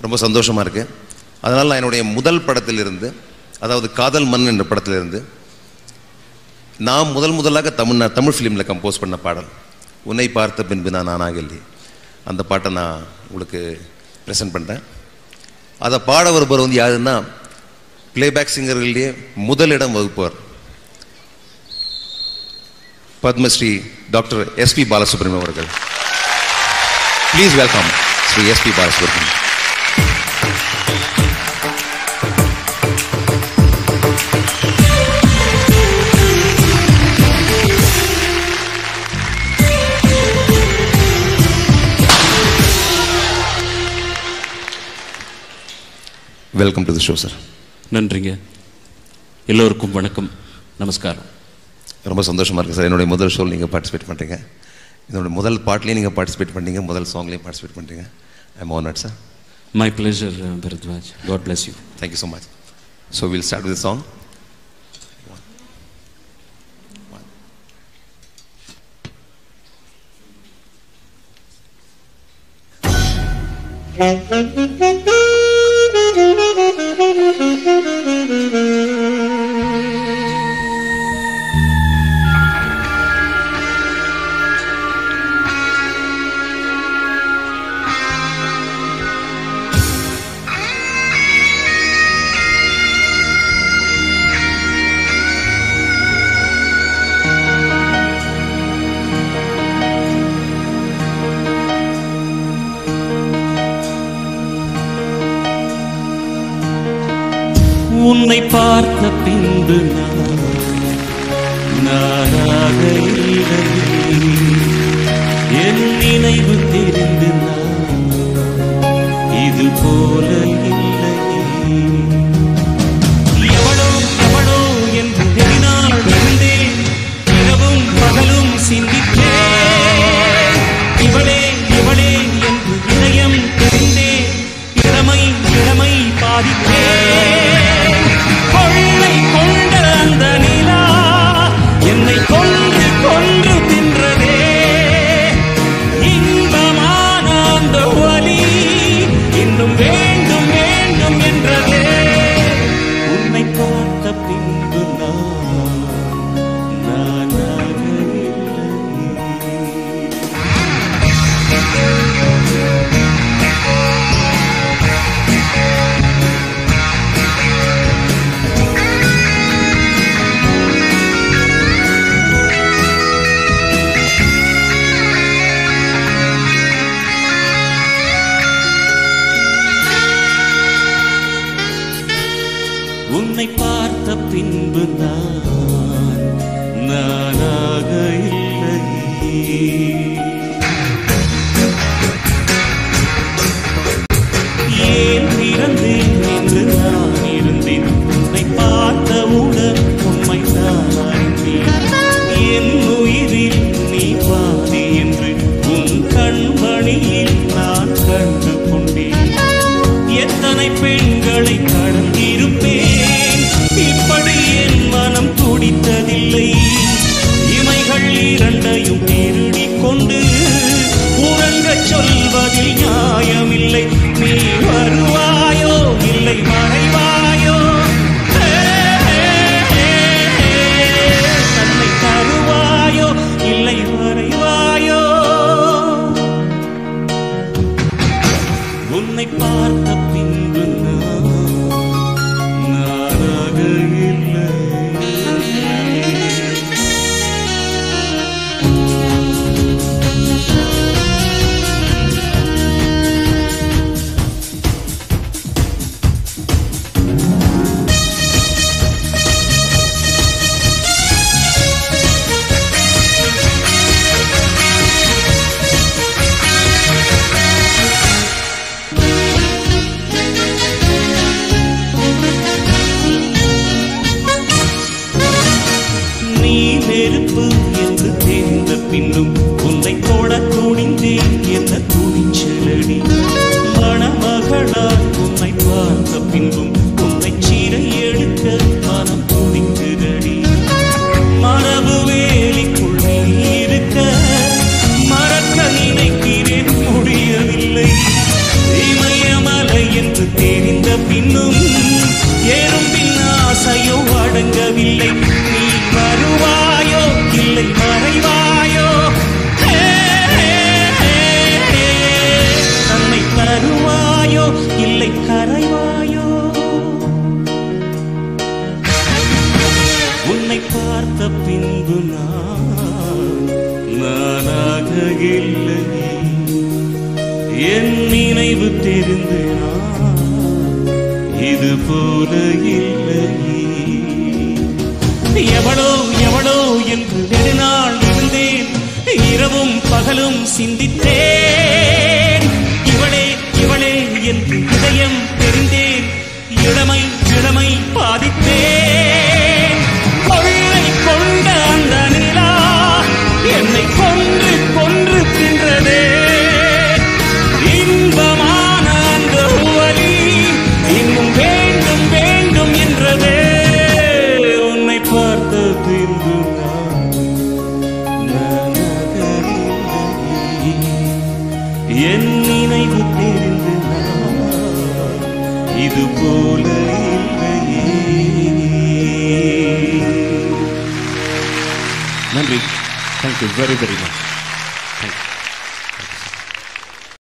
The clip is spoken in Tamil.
ரொம்ப சந்தோஷமாக இருக்கு அதனால் நான் என்னுடைய முதல் படத்திலிருந்து அதாவது காதல் மண் என்ற படத்திலிருந்து நான் முதல் முதலாக தமிழ் தமிழ் ஃபிலிமில் கம்போஸ் பண்ண பாடல் உன்னை பார்த்த பின்பு நான் நானாகல்லி அந்த பாட்டை நான் உங்களுக்கு ப்ரெசென்ட் பண்ணுறேன் அதை பாட வருபவர் வந்து யாருன்னா பிளேபேக் சிங்கர்களிலேயே முதலிடம் வகுப்பவர் பத்மஸ்ரீ டாக்டர் எஸ்பி பாலசுப்ரமணியம் அவர்கள் please welcome Shri SP Balasubrahmanyam welcome to the show sir நன்றிங்க எல்லோருக்கும் வணக்கம் நமஸ்காரம் ரொம்ப சந்தோஷமாக இருக்குது சார் என்னுடைய முதல் ஷோவில் நீங்கள் பார்ட்டிசிபேட் பண்ணுறீங்க என்னோட முதல் பாட்லேயும் நீங்கள் பார்ட்டிசிபேட் பண்ணீங்க முதல் சாங்லேயும் பார்ட்டிசிபேட் பண்ணுறீங்க I am honoured sir my pleasure Bharadwaj God bless you thank you so much so will start with song உன்னை பார்த்த பின்பு நான் நானாக இல்லை என் நினைவு தெரிந்து நான் இது போல இல்லையே எவளோ எவளோ என்று நெறினாள் இருந்தேன் இரவும் பகலும் சிந்தித்தேன் இவளே இவளே என்று இதயம் தெரிந்தேன் இளமை இளமை பாதித்தேன் கொள்ளை கொண்ட அந்த நிலா என்னை கொன்று கொன்று தின்றதே இன்பமான அந்த வலி இன்னும் வேண்டும் வேண்டும் என்றதே உன்னை பார்த்த பின்பு நான் நானாக இல்லை உன்னை பார்த்த பின்பு நான் நானாக இல்லை ஏன் பிறந்தேன் என்று நான் இருந்தேன் உன்னை பார்த்தவுடன் உண்மை நான் அறிந்தேன் என் உயிரில் நீ பாதி என்று உன் கண்மணியில் நான் கண்டு கொண்டேன் எத்தனை பெண்களை கடந்திருப்பேன் இப்படி என் மனம் துடித்ததில்லை இமைகள் இரண்டையும் திருடிக் கொண்டு உறங்கச் சொல்வதில் நியாயமில்லை நீ வருவாயோ இல்லை மறைவாயோ தன்னை தருவாயோ இல்லை மறைவாயோ உன்னை பார்த்த பின்பு நான் நானாக இல்லை நீ நெருப்பு என்று தெரிந்த பின்னும் உன்னை தொட துணிந்தேன் என்ன துணிச்சலடி மணமகளால் உன்னை பார்த்த பின்பும் உன்னை சீரை எடுக்க மனம் துணிக்குதடி மரபு வேலிக்குள் நீ இருக்க மறக்க நினைக்கிறேன் முடியவில்லை இமயமலையின் பின்னும் எறும்பின் ஆசையோ அடங்கவில்லை நீ வருவாயோ இல்லை மறைவாயோ ஹே, ஹே, ஹே, ஹே. தன்னை தருவாயோ இல்லை கரைவாயோ உன்னை பார்த்த பின்பு நான் நானாக இல்லையே என் நினைவு தெரிந்து நான் இது போல இல்லையே எவளோ எவளோ என்று நெடுநாள் இருந்தேன் இரவும் பகலும் சிந்தித்தேன் இவளே இவளே என்று இதயம் தெரிந்தேன் இளமை இளமை பாதித்தேன் கொள்ளை கொண்ட அந்த நிலா என்னை கொன்று கொன்று தின்றதே இன்பமான அந்த வலி இன்னும் வேண்டும் வேண்டும் என்றதே உன்னை பார்த்த பின்பு நான் நானாக இல்லையே. என் நினைவு தெரிந்து நான் இது போல இல்லையே நன்றி தேங்க்யூ வெரி வெரி மச்